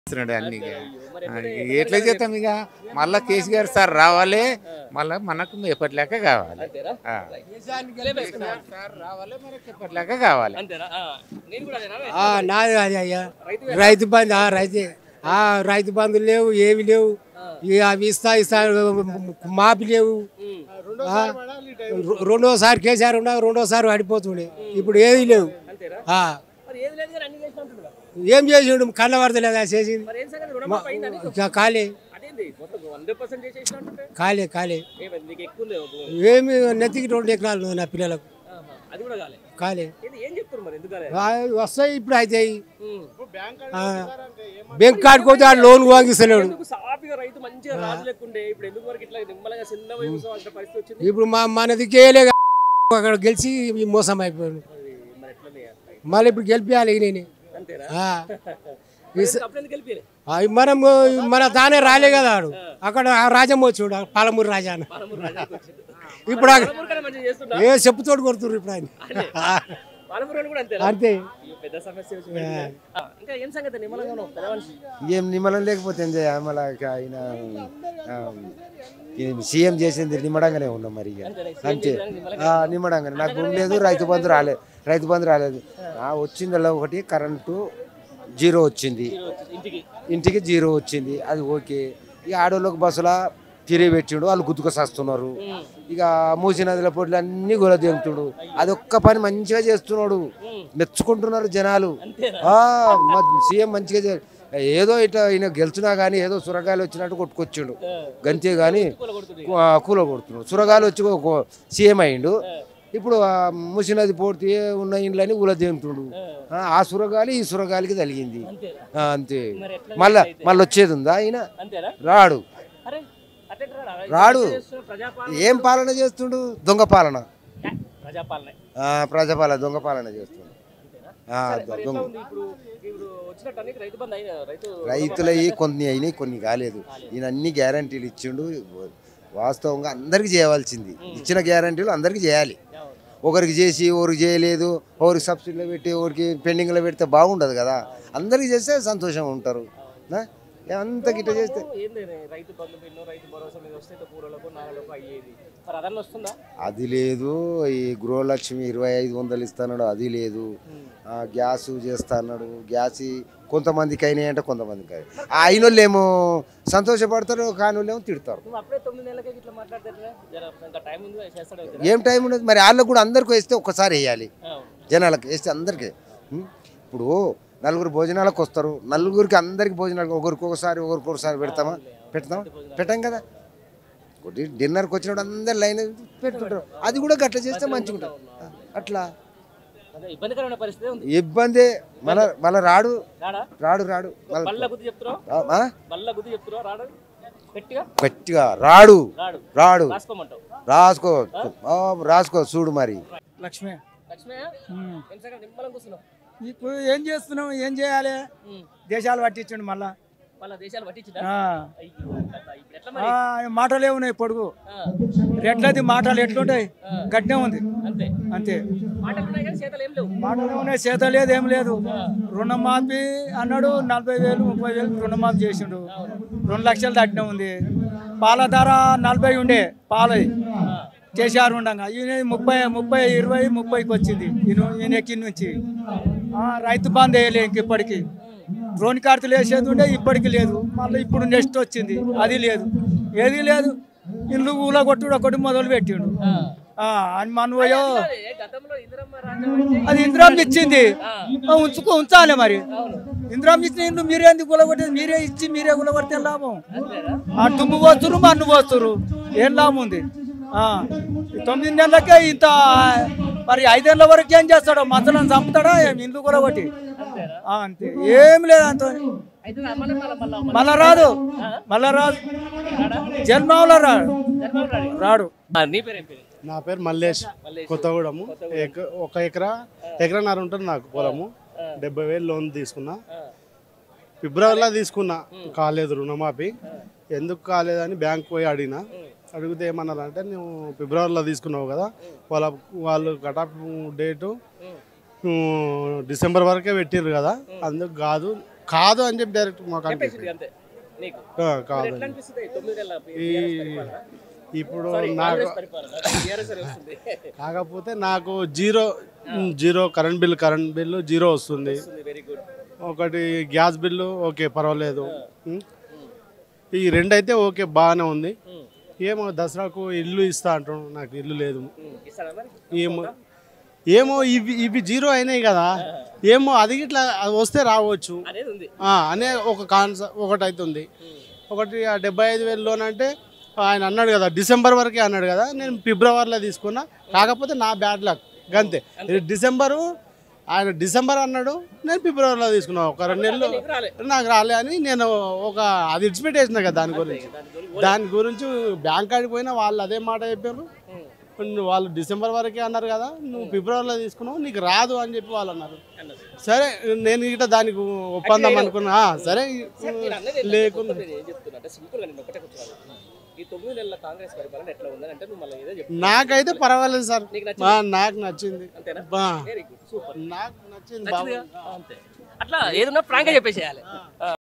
చేస్తున్నాడు అన్ని ఇక. ఆ, ఎట్లా చేస్తాం ఇక మళ్ళా కేసీఆర్ సార్ రావాలి మళ్ళా మనకు ఎప్పటిలాక కావాలి అంతేనా ఆ. లేపేస్తున్నారు. సార్ రావాలి మనకు ఎప్పటిలాక కావాలి అంతేనా ఆ, నేను కూడా అదేనా ఆ, నాది అది అయ్యా రైతు రైతు బంధు ఆ, రైతు ఆ, రైతు బంధులు లేవు ఏవి లేవు ఇక అవి ఇస్తా ఇస్తా మాపి లేవు ఆ, రె- రెండోసారి కేసీఆర్ ఉన్నా రెండోసారి పడిపోతుండే ఇప్పుడు ఏది లేవు అంతేనా ఆ, మరి ఏది లేదు కానీ అన్ని చేసిన అంటున్నాడు ఏం చేసిండు కళ్ళ వరదలేదా చేసింది మరి ఏం సంగతి రుణమాఫీ అయిందా నీకు? ఇక కాలే అదేంది మొత్తం హండ్రెడ్ పర్సెంట్ చేసేసిన అంటుంటే కాలే కాలే ఏమైంది నీకు ఎక్కువ ఉంది ఒక- ఏమి నెత్తికి రెండు ఎకరాలు నా పిల్లలకు ఆహా, అది కూడా కాలే కాలే ఏంది ఏం చెప్తున్నారు మరి ఎందుకు కాలే ఆ, వస్తాయి ఇప్పుడు అవుతాయి ఉమ్. ఆ, బ్యాంక్ కార్డుకి పోతే ఆ లోన్ వాంగిస్తలేడు ఎందుకు సాఫీగా రైతు మంచిగా రాజు లెక్కుండే ఇప్పుడు ఎందుకు వరకు ఇట్లా నిమ్మలంగా చిన్న వయసు అంత పరిస్థితి వచ్చింది ఇప్పుడు మా మనది కేలే అక్కడ గెలిచి ఈ మోసం అయిపోయాడు అది మరి ఎట్లనే మళ్ళీ ఇప్పుడు గెలిపించాలి నేను అంతేనా ఆ. ఈ స- అప్పుడు ఎందుకు వెళ్ళిపోయారు ఆ, మనం మన తానే రాలే కదా ఆడు అక్కడ ఆ రాజమ్మ వచ్చాడు ఆ పాలమూరు రాజా అని. పాలమూరు రాజాకి వచ్చింది ఇప్పుడు ఆ- పాలమూరు కన్నా మంచిగా చేస్తున్నా ఏ చెప్పుతోడు కొడుతుర్రు ఇప్పుడు ఆయన పాలమూరు వాళ్ళు కూడా అంతేనా అంతే అయ్యో, పెద్ద సమస్య వచ్చి పడింది. ఆ, ఇంకా ఏం సంగతి నిమ్మలంగా ఉన్నావు పెద్ద మనిషి ఏం నిమ్మలం లేకపోతే ఏం చేయ మళ్ళీ ఆయన ఆ, ఈ సీఎం చేసింది నిమ్మడంగానే ఉన్నాం మరి ఇక అంతేనా? అంతే ఆ, నిమ్మడంగానే నాకు భూమి లేదు రైతు బంధు రాలేదు రైతు బంధు రాలేదు ఆ, వచ్చిందల్లా ఒకటి కరెంటు జీరో వచ్చింది ఇంటికి ఇంటికి జీరో వచ్చింది అది ఓకే ఇక ఆడోళ్ళకి బస్సులా తిరిగి పెట్టిండు వాళ్ళు గుద్దుకు వస్తున్నారు ఇక మూసి నదిల పొట్లు అన్ని గొల దింపుతుడు అదొక్క పని మంచిగా చేస్తున్నాడు మెచ్చుకుంటున్నారు జనాలు ఆ, మా సీఎం మంచిగా చే- ఏదో ఇట్లా ఈయన గెలుచున్నా కానీ ఏదో సురగాయలు వచ్చినట్టు కొట్టుకొచ్చిండు గంతే కానీ కూల కొడుతున్నాడు సురగాయలు వచ్చి ఒక సీఎం అయిండు ఇప్పుడు ఆ మూసి నది పూర్తి ఉన్న ఇండ్లని ఊల దింపుతుండు ఆ, ఆ సురగాలి ఈ సురగాలికి తగిలింది ఆ, అంతే మళ్ళా మళ్ళీ వచ్చేది ఉందా ఆయన అంతేనా రాడు అరే అట్లా రా, రా. రాడు చేస్తున్న ప్రజాపాలన ఏం పాలన చేస్తుండు దొంగ పాలన ప్రజాపాలన ఆ, ప్రజాపాలన దొంగ పాలన చేస్తుండు ఆ, మరి దొంగ ఎట్లా ఉంది ఇప్పుడు ఇప్పుడు వచ్చినట్టు అన్ని రైతు బంధు అయిన రైతు రైతులవి కొన్ని అయినాయి కొన్ని కాలేదు ఈయన అన్ని గ్యారంటీలు ఇచ్చిండు వాస్తవంగా అందరికి చేయవలసింది ఇచ్చిన గ్యారంటీలు అందరికి చేయాలి ఒకరికి చేసి ఒకరికి చేయలేదు ఒకరికి సబ్సిడీలో పెట్టి ఒకరికి పెండింగ్లో పెడితే బాగుండదు కదా అందరికి చేస్తే సంతోషంగా ఉంటారు నా? ఏ అంత గిట్ట చేస్తే ఏంది రైతు బంధు బిల్లు రైతు భరోసా మీద వస్తే ఇంత కూరలకు నాలుగు అయ్యేది మరి అదన్న వస్తుందా అది లేదు ఈ గృహలక్ష్మి ఇరవై ఐదు వందలు ఇస్తాడు అది లేదు ఆ, గ్యాస్ చేస్తా అన్నాడు గ్యాస్ ఈ- కొంతమందికి అయినాయి అంటే కొంతమందికి అయినాయి. ఆ అయిన వాళ్ళు ఏమో సంతోషపడతారు కాని వాళ్ళు ఏమో తిడతారు నువ్వు అప్పుడే తొమ్మిది నెలలకే ఇట్లా మాట్లాడతారు జర ఇంకా టైం ఉంది చేస్తాడు కదా. ఏం టైం ఉండదు మరి వాళ్ళకు కూడా అందరికి వేస్తే ఒక్కసారి వేయాలి ఆ, జనాలకు వేస్తే అందరికి ఉం? ఇప్పుడు నలుగురు భోజనాలకు వస్తారు నలుగురికి అందరికి భోజనాలు ఒకరికి ఒకసారి ఒకరికి ఒకసారి పెడతామా పెడతామా పెట్టాం కదా ఒకటి డిన్నర్కి వచ్చినప్పుడు అందరు లైన్ పెట్టుకుంటారు అది కూడా గట్ల చేస్తే మంచిగా ఉంటుంది అట్లా అదే ఇబ్బందికరమైన పరిస్థితి ఉంది ఇబ్బంది మళ్ళా మళ్ళా రాడు రాడా రాడు రాడు మళ్ళా బల్ల గుద్ది చెప్తున్నావు ఆ, ఆ? బల్ల గుద్ది చెప్తున్నావు రాడు గట్టిగా గట్టిగా రాడు రాడు రాడు రాసుకోమంటావు రాసుకో ఆ, రాసుకో చూడు మరి లక్ష్మి లక్ష్మయ్య ఎంత నిమ్మలం కూర్చున్నావు ఇప్పుడు ఏం చేస్తున్నాం ఏం చేయాలి ఉమ్. దేశాలు పట్టించండి మళ్ళా వాళ్ళ దేశాలు పట్టించిందా ఆ. అయ్యో, కథ. ఇప్పుడు ఎట్లా ఆ, మరి మాటలే ఉన్నాయి పొడుగు ఆ, ఎట్లది మాటలు ఎట్లుంటాయి గట్టినే ఉంది అంతే అంతే మాటలు ఉన్నాయి కానీ చేతలు ఏం లేవు మాటలే ఉన్నాయి చేత లేదు ఏం లేదు రుణమాఫీ అన్నాడు నలభై వేలు ముప్పై వేలు రుణమాఫీ చేసిండు రెండు లక్షలు దాటినే ఉంది పాల ధర నలభై ఉండే పాలది చేశారు ఉండగా ఈయన ముప్పై ముప్పై ఇరవై ముప్పైకి వచ్చింది ఈయన ఈయన ఎక్కి నుంచి ఆ, రైతు బంద్ వేయలే ఇంక ఇప్పటికి డ్రోన్ కార్తులు వేసేది ఉండే ఇప్పటికి లేదు మళ్ళీ ఇప్పుడు నెక్స్ట్ వచ్చింది అది లేదు ఏది లేదు ఇల్లు ఊల కొట్టుడు ఒకటి మొదలు పెట్టిండు ఆ, అని మనవయో ఏ గతంలో ఇందిరమ్మ రాజ్యం అంటే అది ఇంద్రాం ఇచ్చింది ఆ, ఉంచుకో ఉంచాలి మరి ఇంద్రాం ఇచ్చిన ఇల్లు మీరే ఎందుకు గులగొట్టేది మీరే ఇచ్చి మీరే గులగొడితే ఏం లాభం ఆ దుమ్ము పోతురు మన్ను పోతురు ఏం లాభం ఉంది ఆ, ఈ తొమ్మిది నెలలకే ఇంత మరి ఐదేళ్ల వరకు ఏం చేస్తాడో మసలను చంపుతాడా ఏం ఇల్లు గులగొట్టి ఆ, అంతే ఏం లేదు అంత అయితే మళ్ళీ మళ్ళీ మళ్ళీ మళ్ళా రాదు మళ్ళా రాదు జన్మంలో రాడు రాడు నీ పేరు ఏం పేరు నా పేరు మల్లేష్ కొత్తగూడెము ఎక- ఒక ఎకరా ఎకరన్నర ఉంటుంది నాకు పొలము డెబ్బై వేలు లోన్ తీసుకున్నా ఫిబ్రవరిలో తీసుకున్నా కాలేదు రుణమాఫీ ఎందుకు కాలేదని బ్యాంక్ పోయి అడిగినా అడిగితే ఏమన్నారు అంటే నువ్వు ఫిబ్రవరిలో తీసుకున్నావు కదా వాళ్ళ వాళ్ళు కటాఫ్ డేటు నువ్వు డిసెంబర్ వరకే పెట్టిర్రు కదా అందుకు కాదు కాదు అని చెప్పి డైరెక్ట్ మాకు చెప్పేసింది అనిపిస్తుంది అంతే నీకు ఆ, మరి కాదు ఎట్లా అనిపిస్తుంది తొమ్మిది నెలల ఈ BRS పరిపాలన? ఇప్పుడు Sorry, నాకు కాంగ్రెస్ పరిపాలన BRS అని వస్తుంది కాకపోతే నాకు zero zero current bill current bill zero వస్తుంది వెరీ గుడ్ ఒకటి గ్యాస్ బిల్లు ఓకే పర్వాలేదు ఉం. ఈ రెండు అయితే ఓకే బాగానే ఉంది ఏమో దసరాకు ఇల్లు ఇస్తా అంటాడు నాకు ఇల్లు లేదు ఇస్తారా మరి ఏమో ఏమో ఇవి ఇవి జీరో అయినాయి కదా ఏమో అది ఇట్లా అది వస్తే రావచ్చు అనేది ఉంది ఆ, అనే ఒక కాన్సెప్ట్ ఒకటి అవుతుంది ఒకటి ఆ డెబ్బై ఐదు వేలు లోన్ అంటే ఆయన అన్నాడు కదా డిసెంబర్ వరకే అన్నాడు కదా నేను ఫిబ్రవరిలో తీసుకున్నా కాకపోతే నా బ్యాడ్ లక్ గంతే ఇది డిసెంబరు ఆయన డిసెంబర్ అన్నాడు నేను ఫిబ్రవరిలో తీసుకున్నా ఒక రెండు నెలలు నీకు రాలే నాకు రాలే అని నేను ఒక అది ఇడిచిపెట్టేసిన కదా దాని గురించి దాని గురించి బ్యాంక్ కాడికి పోయినా వాళ్ళు అదే మాట చెప్పారు నువ్వు వాళ్ళు డిసెంబర్ వరకే అన్నారు కదా నువ్వు ఫిబ్రవరిలో తీసుకున్నావు నీకు రాదు అని చెప్పి వాళ్ళు అన్నారు అన్నది. సరే నేను ఇట దానికి ఒప్పందం అనుకున్నా ఆ, సరే నేను అన్నది ఏంటంటే లేకుండా మొత్తం నేను ఏం చెప్తున్నా అంటే సింపుల్ గా నేను ఒకటే కూర్చోవాలి ఈ తొమ్మిది నెలల కాంగ్రెస్ పరిపాలన ఎట్లా ఉందని అంటే నువ్వు మళ్ళీ ఏదో చెప్పు నాకైతే పర్వాలేదు సార్ నీకు ఆ, నాకు నచ్చింది అంతేనా బా, వెరీ గుడ్ సూపర్ నాకు నచ్చింది బాబు అంతే అట్లా ఏదన్నా ఫ్రాంక్ గా చెప్పేసేయాలి